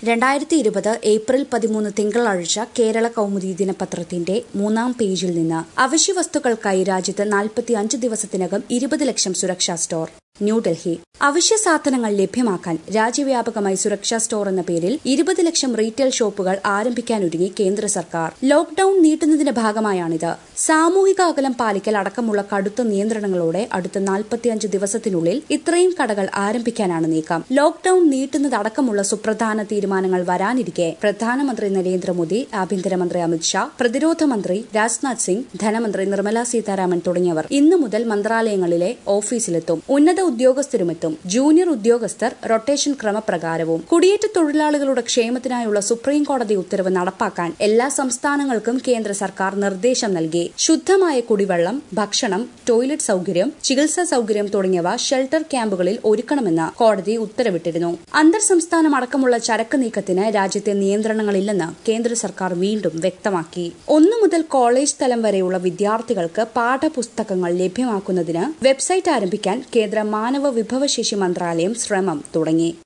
രണ്ടായിരത്തി ഇരുപത് ഏപ്രിൽ പതിമൂന്ന് തിങ്കളാഴ്ച കേരള കൗമുദി ദിനപത്രത്തിന്റെ മൂന്നാം പേജിൽ നിന്ന് അവശ്യ വസ്തുക്കൾക്കായി രാജ്യത്ത് നാൽപ്പത്തി അഞ്ച് ദിവസത്തിനകം ഇരുപത് ലക്ഷം സുരക്ഷാ സ്റ്റോർ ന്യൂഡൽഹി അവശ്യ സാധനങ്ങൾ ലഭ്യമാക്കാൻ രാജ്യവ്യാപകമായി സുരക്ഷാ സ്റ്റോർ എന്ന പേരിൽ ഇരുപത് ലക്ഷം റീറ്റെയിൽ ഷോപ്പുകൾ ആരംഭിക്കാനൊരുങ്ങി കേന്ദ്ര സർക്കാർ ലോക്ഡൌൺ നീട്ടുന്നതിന്റെ ഭാഗമായാണിത് സാമൂഹിക അകലം പാലിക്കൽ അടക്കമുള്ള കടുത്ത നിയന്ത്രണങ്ങളോടെ അടുത്ത നാൽപ്പത്തിയഞ്ച് ദിവസത്തിനുള്ളിൽ ഇത്രയും കടകൾ ആരംഭിക്കാനാണ് നീക്കം ലോക്ഡൌൺ നീട്ടുന്നതടക്കമുള്ള സുപ്രധാന തീരുമാനങ്ങൾ വരാനിരിക്കെ പ്രധാനമന്ത്രി നരേന്ദ്രമോദി ആഭ്യന്തരമന്ത്രി അമിത്ഷാ പ്രതിരോധ മന്ത്രി രാജ്നാഥ് സിംഗ് ധനമന്ത്രി നിർമ്മല സീതാരാമൻ തുടങ്ങിയവർ ഇന്നു മുതൽ മന്ത്രാലയങ്ങളിലെ ഓഫീസിലെത്തും ഉന്നത ഉദ്യോഗസ്ഥരുമെത്തും ജൂനിയർ ഉദ്യോഗസ്ഥർ റൊട്ടേഷൻ ക്രമപ്രകാരവും കുടിയേറ്റ തൊഴിലാളികളുടെ ക്ഷേമത്തിനായുള്ള സുപ്രീം കോടതി ഉത്തരവ് നടപ്പാക്കാൻ എല്ലാ സംസ്ഥാനങ്ങൾക്കും കേന്ദ്ര സർക്കാർ നിർദ്ദേശം നൽകി ശുദ്ധമായ കുടിവെള്ളം ഭക്ഷണം ടോയ്ലറ്റ് സൌകര്യം ചികിത്സാ സൌകര്യം തുടങ്ങിയവ ഷെൽട്ടർ ക്യാമ്പുകളിൽ ഒരുക്കണമെന്ന് കോടതി ഉത്തരവിട്ടിരുന്നു അന്തർ സംസ്ഥാനം അടക്കമുള്ള ചരക്ക് നീക്കത്തിന് രാജ്യത്തെ നിയന്ത്രണങ്ങളില്ലെന്ന് കേന്ദ്ര സർക്കാർ വീണ്ടും വ്യക്തമാക്കി ഒന്നു മുതൽ കോളേജ് തലം വരെയുള്ള വിദ്യാർത്ഥികൾക്ക് പാഠപുസ്തകങ്ങൾ ലഭ്യമാക്കുന്നതിന് വെബ്സൈറ്റ് ആരംഭിക്കാൻ കേന്ദ്ര മാനവ വിഭവശേഷി മന്ത്രാലയം ശ്രമം തുടങ്ങി